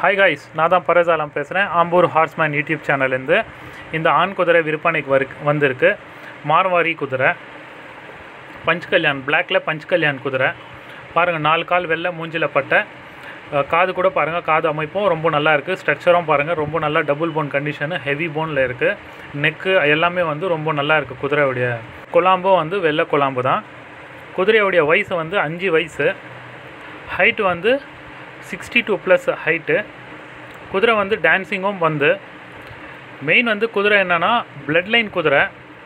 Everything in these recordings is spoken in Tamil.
ஹாய் காய்ஸ் நான் தான் பரசாலம் பேசுகிறேன் ஆம்பூர் ஹார்ஸ்மேன் யூடியூப் சேனல்லேருந்து இந்த ஆண் குதிரை விற்பனைக்கு வரு வந்திருக்கு மார்வாரி குதிரை பஞ்ச் கல்யாண் பிளாக்ல பஞ்ச் கல்யாண் குதிரை பாருங்கள் நாலு கால் வெள்ளை மூஞ்சில் பட்ட அஹ், காது கூட பாருங்கள் காது அமைப்பும் ரொம்ப நல்லா இருக்குது ஸ்ட்ரக்சரும் பாருங்கள் ரொம்ப நல்லா டபுள் போன் கண்டிஷனு ஹெவி போனில் இருக்குது நெக்கு எல்லாமே வந்து ரொம்ப நல்லா இருக்குது குதிரையுடைய குழாம்பும் வந்து வெள்ளை குழாம்பு தான் குதிரையுடைய வயசு வந்து அஞ்சு வயசு ஹைட்டு வந்து சிக்ஸ்டி டூ ப்ளஸ் ஹைட்டு குதிரை வந்து டான்ஸிங்கும் வந்து மெயின் வந்து குதிரை என்னென்னா பிளட் லைன் குதிரை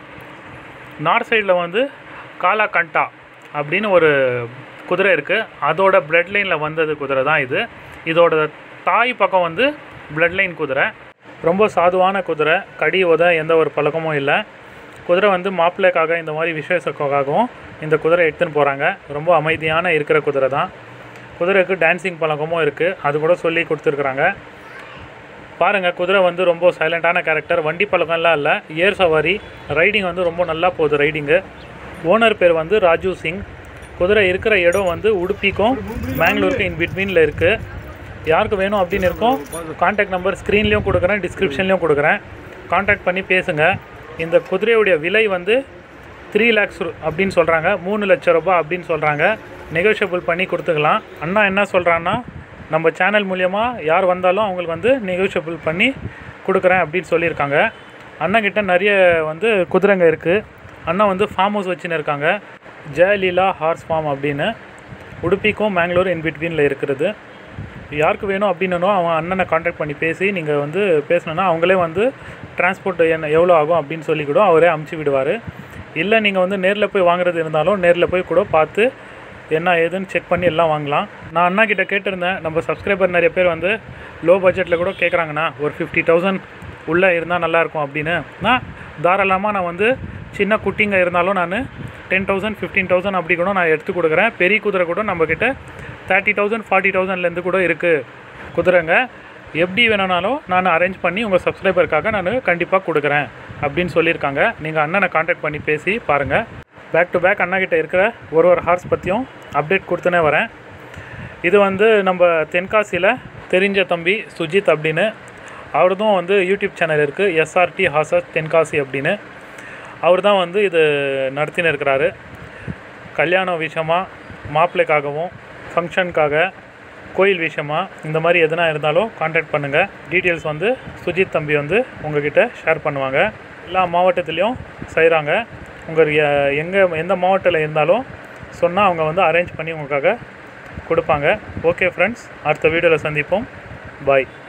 நார்த் சைடில் வந்து காலா கண்டா அப்படின்னு ஒரு குதிரை இருக்குது அதோட பிளட் லைனில் வந்தது குதிரை தான் இது இதோட தாய் பக்கம் வந்து பிளட் லைன் குதிரை ரொம்ப சாதுவான குதிரை கடி உத எந்த ஒரு பழக்கமும் இல்லை குதிரை வந்து மாப்பிள்ளைக்காக இந்த மாதிரி விசேஷக்காகவும் இந்த குதிரை எடுத்துன்னு போகிறாங்க ரொம்ப அமைதியான இருக்கிற குதிரை தான் குதிரைக்கு டான்ஸிங் பழக்கமும் இருக்குது அது கூட சொல்லி கொடுத்துருக்குறாங்க பாருங்கள் குதிரை வந்து ரொம்ப சைலண்ட்டான கேரக்டர் வண்டி பழக்கம்லாம் இல்லை ஏர் சவாரி ரைடிங் வந்து ரொம்ப நல்லா போகுது ரைடிங்கு ஓனர் பேர் வந்து ராஜு சிங் குதிரை இருக்கிற இடம் வந்து உடுப்பிக்கும் பெங்களூருக்கு இன் பிட்வீனில் இருக்குது யாருக்கு வேணும் அப்படின்னு இருக்கும் கான்டாக்ட் நம்பர் ஸ்க்ரீன்லேயும் கொடுக்குறேன் டிஸ்கிரிப்ஷன்லேயும் கொடுக்குறேன் கான்டாக்ட் பண்ணி பேசுங்க இந்த குதிரையுடைய விலை வந்து த்ரீ லேக்ஸ் அப்படின்னு சொல்கிறாங்க மூணு லட்ச ரூபாய் அப்படின்னு சொல்கிறாங்க நெகோஷியபிள் பண்ணி கொடுத்துக்கலாம் அண்ணா என்ன சொல்கிறான்னா நம்ம சேனல் மூலியமாக யார் வந்தாலும் அவங்களுக்கு வந்து நெகோஷியபிள் பண்ணி கொடுக்குறேன் அப்படின்னு சொல்லியிருக்காங்க அண்ணங்கிட்ட நிறைய வந்து குதிரைங்க இருக்குது அண்ணா வந்து ஃபார்ம் ஹவுஸ் வச்சுன்னு இருக்காங்க ஜெயலீலா ஹார்ஸ் ஃபார்ம் அப்படின்னு உடுப்பிக்கும் மேங்களூர் இன் பிட்வீனில் இருக்கிறது யாருக்கு வேணும் அப்படின்னோ அவன் அண்ணனை காண்டாக்ட் பண்ணி பேசி நீங்கள் வந்து பேசணுன்னா அவங்களே வந்து டிரான்ஸ்போர்ட் என்ன எவ்வளோ ஆகும் அப்படின்னு சொல்லி கூட அவரே அமுச்சு விடுவார் இல்லை நீங்கள் வந்து நேரில் போய் வாங்குறது இருந்தாலும் நேரில் போய் கூட பார்த்து என்ன ஏதுன்னு செக் பண்ணி எல்லாம் வாங்கலாம் நான் அண்ணா கிட்ட கேட்டிருந்தேன் நம்ம சப்ஸ்கிரைபர் நிறைய பேர் வந்து லோ பட்ஜெட்டில் கூட கேட்குறாங்கண்ணா ஒரு ஃபிஃப்டி தௌசண்ட் உள்ளே இருந்தால் நல்லாயிருக்கும் அப்படின்னு நான் தாராளமாக நான் வந்து சின்ன குட்டிங்க இருந்தாலும் நான் டென் தௌசண்ட் ஃபிஃப்டீன் தௌசண்ட் அப்படி கூட நான் எடுத்து கொடுக்குறேன் பெரிய குதிரை கூட நம்மக்கிட்ட தேர்ட்டி தௌசண்ட் ஃபார்ட்டி தௌசண்ட்லேருந்து கூட இருக்குது குதிரைங்க எப்படி வேணும்னாலும் நான் அரேஞ்ச் பண்ணி உங்கள் சப்ஸ்கிரைபருக்காக நான் கண்டிப்பாக கொடுக்குறேன் அப்படின்னு சொல்லியிருக்காங்க நீங்கள் அண்ணனை காண்டாக்ட் பண்ணி பேசி பாருங்கள் பேக் டு பேக் அண்ணா கிட்ட இருக்கிற ஒரு ஒரு ஹார்ஸ் பற்றியும் அப்டேட் கொடுத்துனே வரேன் இது வந்து நம்ம தென்காசியில் தெரிஞ்ச தம்பி சுஜித் அப்படின்னு அவர்தும் வந்து யூடியூப் சேனல் இருக்குது எஸ்ஆர்டி ஹாசஸ் தென்காசி அப்படின்னு அவர் தான் வந்து இது நடத்தின்னு இருக்கிறாரு கல்யாண விஷயமா மாப்பிள்ளைக்காகவும் ஃபங்க்ஷனுக்காக கோயில் விஷயமா இந்த மாதிரி எதுனா இருந்தாலும் காண்டாக்ட் பண்ணுங்கள் டீட்டெயில்ஸ் வந்து சுஜித் தம்பி வந்து உங்ககிட்ட ஷேர் பண்ணுவாங்க எல்லா மாவட்டத்துலேயும் செய்கிறாங்க உங்கள் எங்கே எந்த மாவட்டத்தில் இருந்தாலும் சொன்னால் அவங்க வந்து அரேஞ்ச் பண்ணி உங்களுக்காக கொடுப்பாங்க ஓகே ஃப்ரெண்ட்ஸ் அடுத்த வீடியோவில் சந்திப்போம் பாய்